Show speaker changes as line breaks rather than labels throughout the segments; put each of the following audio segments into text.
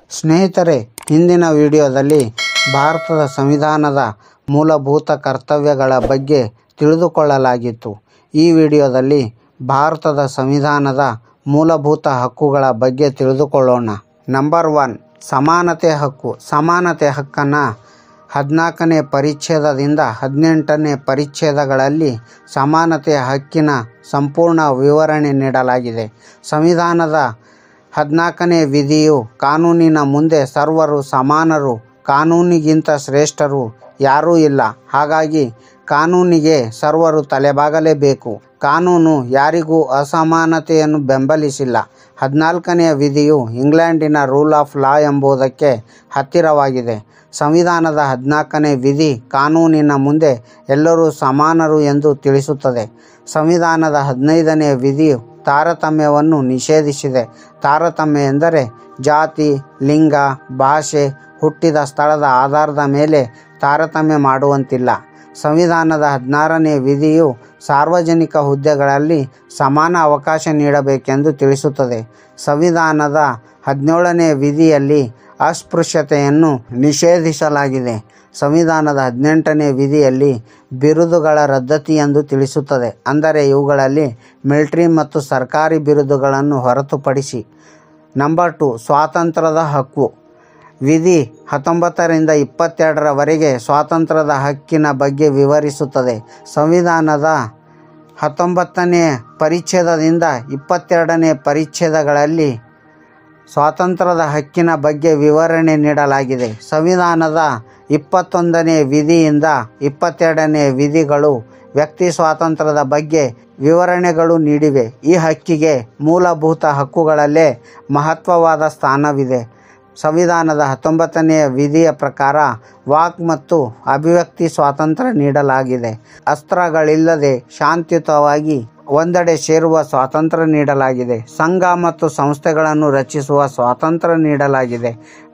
ಸ್ನೇಹಿತರೆ ಹಿಂದಿನ ವಿಡಿಯೋದಲ್ಲಿ ಭಾರತದ ಸಂವಿಧಾನದ ಮೂಲಭೂತ ಕರ್ತವ್ಯಗಳ ಬಗ್ಗೆ ತಿಳಿದುಕೊಳ್ಳಲಾಗಿತ್ತು ಈ ವಿಡಿಯೋದಲ್ಲಿ ಭಾರತದ ಸಂವಿಧಾನದ ಮೂಲಭೂತ ಹಕ್ಕುಗಳ ಬಗ್ಗೆ ತಿಳಿದುಕೊಳ್ಳೋಣ ನಂಬರ್ ಒನ್ ಸಮಾನತೆ ಹಕ್ಕು ಸಮಾನತೆ ಹಕ್ಕನ್ನು ಹದಿನಾಲ್ಕನೇ ಪರಿಚ್ಛೇದದಿಂದ ಹದಿನೆಂಟನೇ ಪರಿಚ್ಛೇದಗಳಲ್ಲಿ ಸಮಾನತೆಯ ಹಕ್ಕಿನ ಸಂಪೂರ್ಣ ವಿವರಣೆ ನೀಡಲಾಗಿದೆ ಸಂವಿಧಾನದ ಹದಿನಾಲ್ಕನೇ ವಿಧಿಯು ಕಾನೂನಿನ ಮುಂದೆ ಸರ್ವರು ಸಮಾನರು ಕಾನೂನಿಗಿಂತ ಶ್ರೇಷ್ಠರು ಯಾರೂ ಇಲ್ಲ ಹಾಗಾಗಿ ಕಾನೂನಿಗೆ ಸರ್ವರು ತಲೆಬಾಗಲೇಬೇಕು ಕಾನೂನು ಯಾರಿಗೂ ಅಸಮಾನತೆಯನ್ನು ಬೆಂಬಲಿಸಿಲ್ಲ ಹದಿನಾಲ್ಕನೆಯ ವಿಧಿಯು ಇಂಗ್ಲೆಂಡಿನ ರೂಲ್ ಆಫ್ ಲಾ ಎಂಬುದಕ್ಕೆ ಹತ್ತಿರವಾಗಿದೆ ಸಂವಿಧಾನದ ಹದಿನಾಲ್ಕನೇ ವಿಧಿ ಕಾನೂನಿನ ಮುಂದೆ ಎಲ್ಲರೂ ಸಮಾನರು ಎಂದು ತಿಳಿಸುತ್ತದೆ ಸಂವಿಧಾನದ ಹದಿನೈದನೆಯ ವಿಧಿಯು ತಾರತಮ್ಯವನ್ನು ನಿಷೇಧಿಸಿದೆ ತಾರತಮ್ಯ ಎಂದರೆ ಜಾತಿ ಲಿಂಗ ಭಾಷೆ ಹುಟ್ಟಿದ ಸ್ಥಳದ ಆಧಾರದ ಮೇಲೆ ತಾರತಮ್ಯ ಮಾಡುವಂತಿಲ್ಲ ಸಂವಿಧಾನದ ಹದಿನಾರನೇ ವಿಧಿಯು ಸಾರ್ವಜನಿಕ ಹುದ್ದೆಗಳಲ್ಲಿ ಸಮಾನ ಅವಕಾಶ ನೀಡಬೇಕೆಂದು ತಿಳಿಸುತ್ತದೆ ಸಂವಿಧಾನದ ಹದಿನೇಳನೇ ವಿಧಿಯಲ್ಲಿ ಅಸ್ಪೃಶ್ಯತೆಯನ್ನು ನಿಷೇಧಿಸಲಾಗಿದೆ ಸಂವಿಧಾನದ ಹದಿನೆಂಟನೇ ವಿಧಿಯಲ್ಲಿ ಬಿರುದುಗಳ ರದ್ದತಿ ಎಂದು ತಿಳಿಸುತ್ತದೆ ಅಂದರೆ ಇವುಗಳಲ್ಲಿ ಮಿಲಿಟರಿ ಮತ್ತು ಸರ್ಕಾರಿ ಬಿರುದುಗಳನ್ನು ಹೊರತುಪಡಿಸಿ ನಂಬರ್ ಟು ಸ್ವಾತಂತ್ರ್ಯದ ಹಕ್ಕು ವಿಧಿ ಹತ್ತೊಂಬತ್ತರಿಂದ ಇಪ್ಪತ್ತೆರಡರವರೆಗೆ ಸ್ವಾತಂತ್ರ್ಯದ ಹಕ್ಕಿನ ಬಗ್ಗೆ ವಿವರಿಸುತ್ತದೆ ಸಂವಿಧಾನದ ಹತ್ತೊಂಬತ್ತನೇ ಪರಿಚ್ಛೇದದಿಂದ ಇಪ್ಪತ್ತೆರಡನೇ ಪರಿಚ್ಛೇದಗಳಲ್ಲಿ ಸ್ವಾತಂತ್ರ್ಯದ ಹಕ್ಕಿನ ಬಗ್ಗೆ ವಿವರಣೆ ನೀಡಲಾಗಿದೆ ಸಂವಿಧಾನದ ಇಪ್ಪತ್ತೊಂದನೇ ವಿಧಿಯಿಂದ ಇಪ್ಪತ್ತೆರಡನೇ ವಿಧಿಗಳು ವ್ಯಕ್ತಿ ಸ್ವಾತಂತ್ರ್ಯದ ಬಗ್ಗೆ ವಿವರಣೆಗಳು ನೀಡಿವೆ ಈ ಹಕ್ಕಿಗೆ ಮೂಲಭೂತ ಹಕ್ಕುಗಳಲ್ಲೇ ಮಹತ್ವವಾದ ಸ್ಥಾನವಿದೆ ಸಂವಿಧಾನದ ಹತ್ತೊಂಬತ್ತನೆಯ ವಿಧಿಯ ಪ್ರಕಾರ ವಾಕ್ ಮತ್ತು ಅಭಿವ್ಯಕ್ತಿ ಸ್ವಾತಂತ್ರ್ಯ ನೀಡಲಾಗಿದೆ ಅಸ್ತ್ರಗಳಿಲ್ಲದೆ ಶಾಂತಿಯುತವಾಗಿ ಒಂದೆಡೆ ಸೇರುವ ಸ್ವಾತಂತ್ರ್ಯ ನೀಡಲಾಗಿದೆ ಸಂಘ ಮತ್ತು ಸಂಸ್ಥೆಗಳನ್ನು ರಚಿಸುವ ಸ್ವಾತಂತ್ರ್ಯ ನೀಡಲಾಗಿದೆ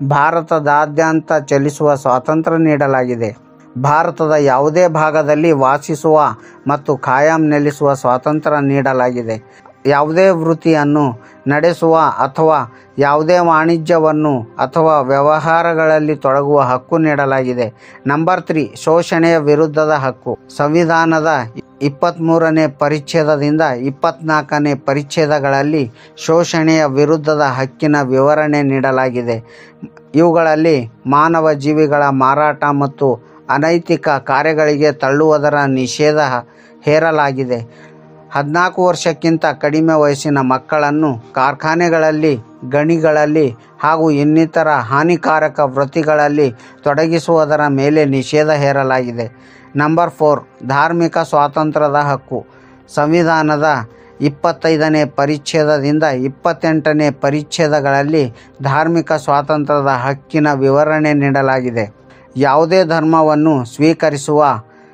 ಭಾರತದಾದ್ಯಂತ ಚಲಿಸುವ ಸ್ವಾತಂತ್ರ್ಯ ನೀಡಲಾಗಿದೆ ಭಾರತದ ಯಾವುದೇ ಭಾಗದಲ್ಲಿ ವಾಸಿಸುವ ಮತ್ತು ಖಾಯಂ ನೆಲೆಸುವ ಸ್ವಾತಂತ್ರ್ಯ ನೀಡಲಾಗಿದೆ ಯಾವುದೇ ವೃತ್ತಿಯನ್ನು ನಡೆಸುವ ಅಥವಾ ಯಾವುದೇ ವಾಣಿಜ್ಯವನ್ನು ಅಥವಾ ವ್ಯವಹಾರಗಳಲ್ಲಿ ತೊಡಗುವ ಹಕ್ಕು ನೀಡಲಾಗಿದೆ ನಂಬರ್ ತ್ರೀ ಶೋಷಣೆಯ ವಿರುದ್ಧದ ಹಕ್ಕು ಸಂವಿಧಾನದ ಇಪ್ಪತ್ತ್ಮೂರನೇ ಪರಿಚ್ಛೇದದಿಂದ ಇಪ್ಪತ್ನಾಲ್ಕನೇ ಪರಿಚ್ಛೇದಗಳಲ್ಲಿ ಶೋಷಣೆಯ ವಿರುದ್ಧದ ಹಕ್ಕಿನ ವಿವರಣೆ ನೀಡಲಾಗಿದೆ ಇವುಗಳಲ್ಲಿ ಮಾನವ ಜೀವಿಗಳ ಮಾರಾಟ ಮತ್ತು ಅನೈತಿಕ ಕಾರ್ಯಗಳಿಗೆ ತಳ್ಳುವುದರ ನಿಷೇಧ ಹೇರಲಾಗಿದೆ ಹದಿನಾಲ್ಕು ವರ್ಷಕ್ಕಿಂತ ಕಡಿಮೆ ವಯಸ್ಸಿನ ಮಕ್ಕಳನ್ನು ಕಾರ್ಖಾನೆಗಳಲ್ಲಿ ಗಣಿಗಳಲ್ಲಿ ಹಾಗೂ ಇನ್ನಿತರ ಹಾನಿಕಾರಕ ವೃತ್ತಿಗಳಲ್ಲಿ ತೊಡಗಿಸುವುದರ ಮೇಲೆ ನಿಷೇಧ ಹೇರಲಾಗಿದೆ ನಂಬರ್ ಫೋರ್ ಧಾರ್ಮಿಕ ಸ್ವಾತಂತ್ರ್ಯದ ಹಕ್ಕು ಸಂವಿಧಾನದ ಇಪ್ಪತ್ತೈದನೇ ಪರಿಚ್ಛೇದದಿಂದ ಇಪ್ಪತ್ತೆಂಟನೇ ಪರಿಚ್ಛೇದಗಳಲ್ಲಿ ಧಾರ್ಮಿಕ ಸ್ವಾತಂತ್ರ್ಯದ ಹಕ್ಕಿನ ವಿವರಣೆ ನೀಡಲಾಗಿದೆ ಯಾವುದೇ ಧರ್ಮವನ್ನು ಸ್ವೀಕರಿಸುವ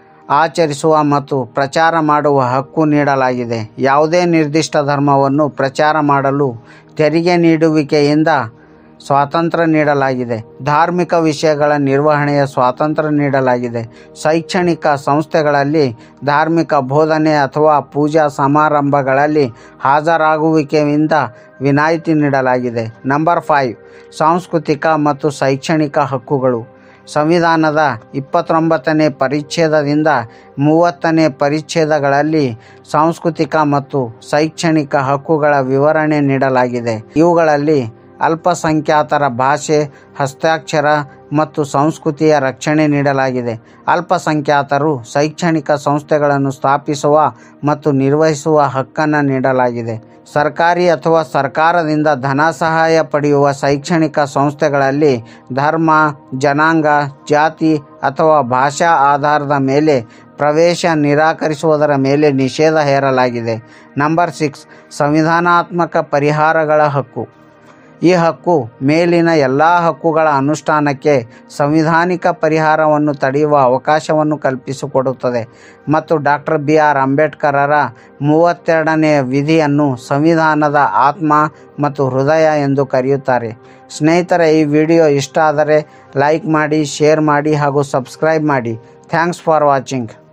ಆಚರಿಸುವ ಮತ್ತು ಪ್ರಚಾರ ಮಾಡುವ ಹಕ್ಕು ನೀಡಲಾಗಿದೆ ಯಾವುದೇ ನಿರ್ದಿಷ್ಟ ಧರ್ಮವನ್ನು ಪ್ರಚಾರ ಮಾಡಲು ತೆರಿಗೆ ನೀಡುವಿಕೆಯಿಂದ ಸ್ವಾತಂತ್ರ್ಯ ನೀಡಲಾಗಿದೆ ಧಾರ್ಮಿಕ ವಿಷಯಗಳ ನಿರ್ವಹಣೆಯ ಸ್ವಾತಂತ್ರ್ಯ ನೀಡಲಾಗಿದೆ ಶೈಕ್ಷಣಿಕ ಸಂಸ್ಥೆಗಳಲ್ಲಿ ಧಾರ್ಮಿಕ ಬೋಧನೆ ಅಥವಾ ಪೂಜಾ ಸಮಾರಂಭಗಳಲ್ಲಿ ಹಾಜರಾಗುವಿಕೆಯಿಂದ ವಿನಾಯಿತಿ ನೀಡಲಾಗಿದೆ ನಂಬರ್ ಫೈವ್ ಸಾಂಸ್ಕೃತಿಕ ಮತ್ತು ಶೈಕ್ಷಣಿಕ ಹಕ್ಕುಗಳು ಸಂವಿಧಾನದ ಇಪ್ಪತ್ತೊಂಬತ್ತನೇ ಪರಿಚ್ಛೇದದಿಂದ ಮೂವತ್ತನೇ ಪರಿಚ್ಛೇದಗಳಲ್ಲಿ ಸಾಂಸ್ಕೃತಿಕ ಮತ್ತು ಶೈಕ್ಷಣಿಕ ಹಕ್ಕುಗಳ ವಿವರಣೆ ನೀಡಲಾಗಿದೆ ಇವುಗಳಲ್ಲಿ ಅಲ್ಪಸಂಖ್ಯಾತರ ಭಾಷೆ ಹಸ್ತಾಕ್ಷರ ಮತ್ತು ಸಂಸ್ಕೃತಿಯ ರಕ್ಷಣೆ ನೀಡಲಾಗಿದೆ ಅಲ್ಪಸಂಖ್ಯಾತರು ಶೈಕ್ಷಣಿಕ ಸಂಸ್ಥೆಗಳನ್ನು ಸ್ಥಾಪಿಸುವ ಮತ್ತು ನಿರ್ವಹಿಸುವ ಹಕ್ಕನ್ನು ನೀಡಲಾಗಿದೆ ಸರ್ಕಾರಿ ಅಥವಾ ಸರ್ಕಾರದಿಂದ ಧನ ಸಹಾಯ ಪಡೆಯುವ ಶೈಕ್ಷಣಿಕ ಸಂಸ್ಥೆಗಳಲ್ಲಿ ಧರ್ಮ ಜನಾಂಗ ಜಾತಿ ಅಥವಾ ಭಾಷಾ ಆಧಾರದ ಮೇಲೆ ಪ್ರವೇಶ ನಿರಾಕರಿಸುವುದರ ಮೇಲೆ ನಿಷೇಧ ಹೇರಲಾಗಿದೆ ನಂಬರ್ ಸಿಕ್ಸ್ ಸಂವಿಧಾನಾತ್ಮಕ ಪರಿಹಾರಗಳ ಹಕ್ಕು ಈ ಹಕ್ಕು ಮೇಲಿನ ಎಲ್ಲ ಹಕ್ಕುಗಳ ಅನುಷ್ಠಾನಕ್ಕೆ ಸಂವಿಧಾನಿಕ ಪರಿಹಾರವನ್ನು ತಡೆಯುವ ಅವಕಾಶವನ್ನು ಕಲ್ಪಿಸಿಕೊಡುತ್ತದೆ ಮತ್ತು ಡಾಕ್ಟರ್ ಬಿ ಆರ್ ಅಂಬೇಡ್ಕರರ ಮೂವತ್ತೆರಡನೆಯ ವಿಧಿಯನ್ನು ಸಂವಿಧಾನದ ಆತ್ಮ ಮತ್ತು ಹೃದಯ ಎಂದು ಕರೆಯುತ್ತಾರೆ ಸ್ನೇಹಿತರೆ ಈ ವಿಡಿಯೋ ಇಷ್ಟ ಆದರೆ ಲೈಕ್ ಮಾಡಿ ಶೇರ್ ಮಾಡಿ ಹಾಗೂ ಸಬ್ಸ್ಕ್ರೈಬ್ ಮಾಡಿ ಥ್ಯಾಂಕ್ಸ್ ಫಾರ್ ವಾಚಿಂಗ್